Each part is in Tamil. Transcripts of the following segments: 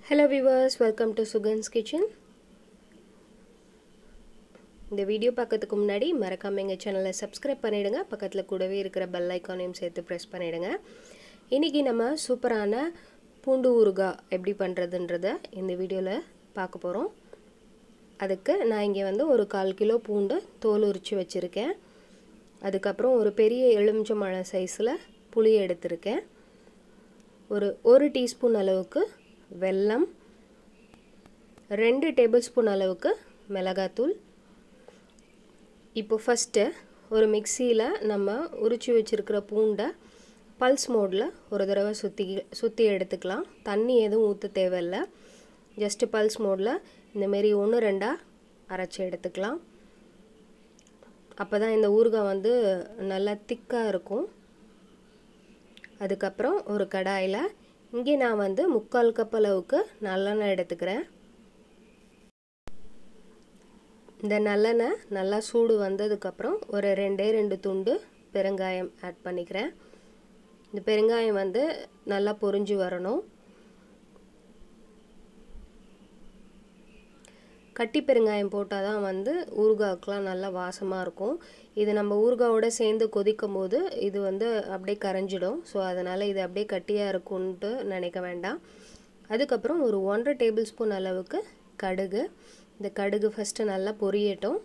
hello viewers welcome to Sugan's kitchen இந்த வீடியோ பார்க்கறதுக்கு முன்னாடி மறக்காமல் எங்கள் சேனலை சப்ஸ்கிரைப் பண்ணிவிடுங்க பக்கத்தில் கூடவே இருக்கிற பெல் ஐக்கானையும் சேர்த்து ப்ரெஸ் பண்ணிவிடுங்க இன்றைக்கி நம்ம சூப்பரான பூண்டு ஊறுகாய் எப்படி பண்ணுறதுன்றத இந்த வீடியோவில் பார்க்க போகிறோம் அதுக்கு நான் இங்கே வந்து ஒரு கால் கிலோ பூண்டு தோல் உரித்து வச்சுருக்கேன் அதுக்கப்புறம் ஒரு பெரிய எலுமிச்சம்பழம் சைஸில் புளி எடுத்திருக்கேன் ஒரு ஒரு டீஸ்பூன் அளவுக்கு வெல்லம் ரெண்டு டேபிள் ஸ்பூன் அளவுக்கு மிளகாத்தூள் இப்போ ஃபஸ்ட்டு ஒரு மிக்சியில் நம்ம உரிச்சு வச்சுருக்கிற பூண்டை பல்ஸ் மோடில் ஒரு தடவை சுற்றி சுற்றி எடுத்துக்கலாம் தண்ணி எதுவும் ஊற்ற தேவையில்லை ஜஸ்ட்டு பல்ஸ் மோடில் இந்தமாரி ஒன்று ரெண்டாக அரைச்சி எடுத்துக்கலாம் அப்போ தான் இந்த ஊறுகாய் வந்து நல்லா திக்காக இருக்கும் அதுக்கப்புறம் ஒரு கடாயில் இங்கே நான் வந்து முக்கால் கப் அளவுக்கு நல்லெண்ணெய் எடுத்துக்கிறேன் இந்த நல்லெண்ணெய் நல்லா சூடு வந்ததுக்கப்புறம் ஒரு ரெண்டே ரெண்டு துண்டு பெருங்காயம் ஆட் பண்ணிக்கிறேன் இந்த பெருங்காயம் வந்து நல்லா பொரிஞ்சு வரணும் கட்டி பெருங்காயம் போட்டால் தான் வந்து ஊறுகாய்க்கெலாம் நல்லா வாசமாக இருக்கும் இது நம்ம ஊறுகாவோட சேர்ந்து கொதிக்கும் போது இது வந்து அப்படியே கரைஞ்சிடும் ஸோ அதனால் இது அப்படியே கட்டியாக இருக்கும்ன்ட்டு நினைக்க வேண்டாம் அதுக்கப்புறம் ஒரு ஒன்றரை டேபிள் ஸ்பூன் அளவுக்கு கடுகு இந்த கடுகு ஃபஸ்ட்டு நல்லா பொரியட்டும்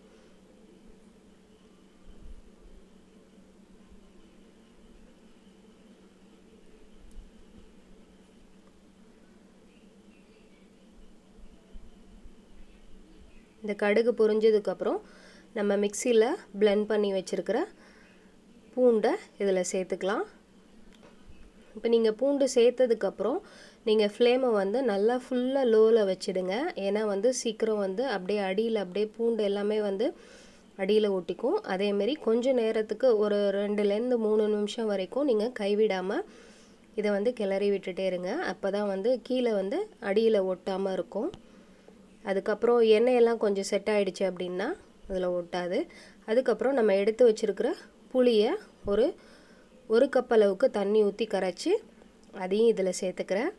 இந்த கடுகு பொரிஞ்சதுக்கப்புறம் நம்ம மிக்சியில் பிளெண்ட் பண்ணி வச்சுருக்கிற பூண்டை இதில் சேர்த்துக்கலாம் இப்போ நீங்கள் பூண்டு சேர்த்ததுக்கப்புறம் நீங்கள் ஃப்ளேமை வந்து நல்லா ஃபுல்லாக லோவில் வச்சுடுங்க ஏன்னா வந்து சீக்கிரம் வந்து அப்படியே அடியில் அப்படியே பூண்டு எல்லாமே வந்து அடியில் ஒட்டிக்கும் அதேமாரி கொஞ்சம் நேரத்துக்கு ஒரு ரெண்டுலேருந்து மூணு நிமிஷம் வரைக்கும் நீங்கள் கைவிடாமல் இதை வந்து கிளறி விட்டுட்டே இருங்க அப்போ தான் வந்து கீழே வந்து அடியில் ஒட்டாமல் இருக்கும் அதுக்கப்புறம் எண்ணெயெல்லாம் கொஞ்சம் செட் ஆகிடுச்சு அப்படின்னா அதில் ஒட்டாது அதுக்கப்புறம் நம்ம எடுத்து வச்சுருக்கிற புளியை ஒரு ஒரு கப் அளவுக்கு தண்ணி ஊற்றி கரைச்சி அதையும் இதில் சேர்த்துக்கிறேன்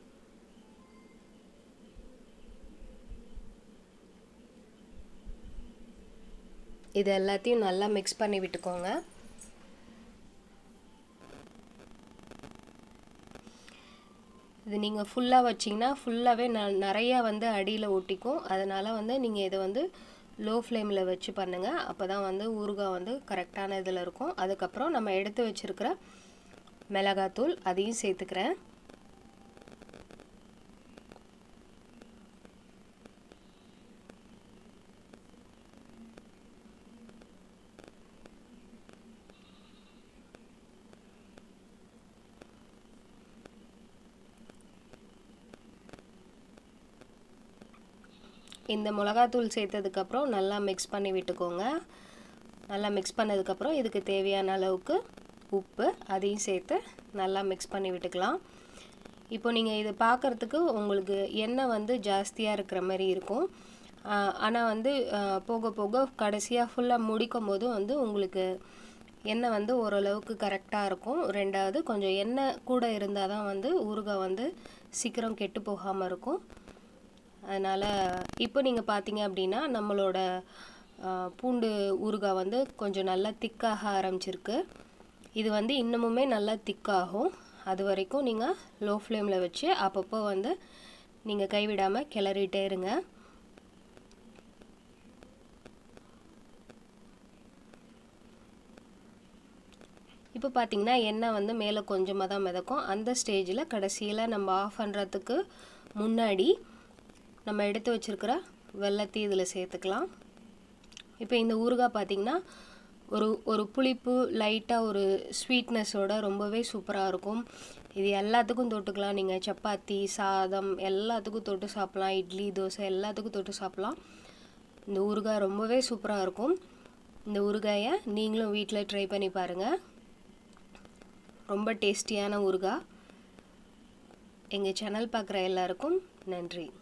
இது எல்லாத்தையும் நல்லா மிக்ஸ் பண்ணி விட்டுக்கோங்க இது நீங்கள் ஃபுல்லாக வச்சிங்கன்னா ஃபுல்லாகவே ந நிறையா வந்து அடியில் ஒட்டிக்கும் அதனால் வந்து நீங்கள் இதை வந்து லோ ஃப்ளேமில் வச்சு பண்ணுங்கள் அப்போ தான் வந்து ஊறுகாய் வந்து கரெக்டான இதில் இருக்கும் அதுக்கப்புறம் நம்ம எடுத்து வச்சுருக்கிற மிளகாத்தூள் அதையும் சேர்த்துக்கிறேன் இந்த மிளகாத்தூள் சேர்த்ததுக்கப்புறம் நல்லா மிக்ஸ் பண்ணி விட்டுக்கோங்க நல்லா மிக்ஸ் பண்ணதுக்கப்புறம் இதுக்கு தேவையான அளவுக்கு உப்பு அதையும் சேர்த்து நல்லா மிக்ஸ் பண்ணி விட்டுக்கலாம் இப்போ நீங்கள் இது பார்க்குறதுக்கு உங்களுக்கு எண்ணெய் வந்து ஜாஸ்தியாக இருக்கிற மாதிரி இருக்கும் ஆனால் வந்து போக போக கடைசியாக ஃபுல்லாக முடிக்கும் போது வந்து உங்களுக்கு எண்ணெய் வந்து ஓரளவுக்கு கரெக்டாக இருக்கும் ரெண்டாவது கொஞ்சம் எண்ணெய் கூட இருந்தால் தான் வந்து ஊறுகாய் வந்து சீக்கிரம் கெட்டு போகாமல் இருக்கும் அதனால் இப்போ நீங்கள் பார்த்தீங்க அப்படின்னா நம்மளோட பூண்டு ஊறுகாய் வந்து கொஞ்சம் நல்லா திக்காக ஆரம்பிச்சிருக்கு இது வந்து இன்னமுமே நல்லா திக்காகும் அது வரைக்கும் நீங்கள் லோ ஃப்ளேமில் வச்சு அப்பப்போ வந்து நீங்கள் கைவிடாமல் கிளறிட்டே இருங்க இப்போ பார்த்தீங்கன்னா எண்ணெய் வந்து மேலே கொஞ்சமாக தான் மிதக்கும் அந்த ஸ்டேஜில் கடைசியில் நம்ம ஆஃப் பண்ணுறதுக்கு முன்னாடி நம்ம எடுத்து வச்சுருக்கிற வெள்ளத்தையும் இதில் சேர்த்துக்கலாம் இப்போ இந்த ஊறுகாய் பார்த்திங்கன்னா ஒரு ஒரு புளிப்பு லைட்டாக ஒரு ஸ்வீட்னஸோட ரொம்பவே சூப்பராக இருக்கும் இது எல்லாத்துக்கும் தொட்டுக்கலாம் நீங்கள் சப்பாத்தி சாதம் எல்லாத்துக்கும் தொட்டு சாப்பிட்லாம் இட்லி தோசை எல்லாத்துக்கும் தொட்டு சாப்பிட்லாம் இந்த ஊறுகாய் ரொம்பவே சூப்பராக இருக்கும் இந்த ஊறுகாயை நீங்களும் வீட்டில் ட்ரை பண்ணி பாருங்கள் ரொம்ப டேஸ்டியான ஊறுகாய் எங்கள் சேனல் பார்க்குற எல்லாருக்கும் நன்றி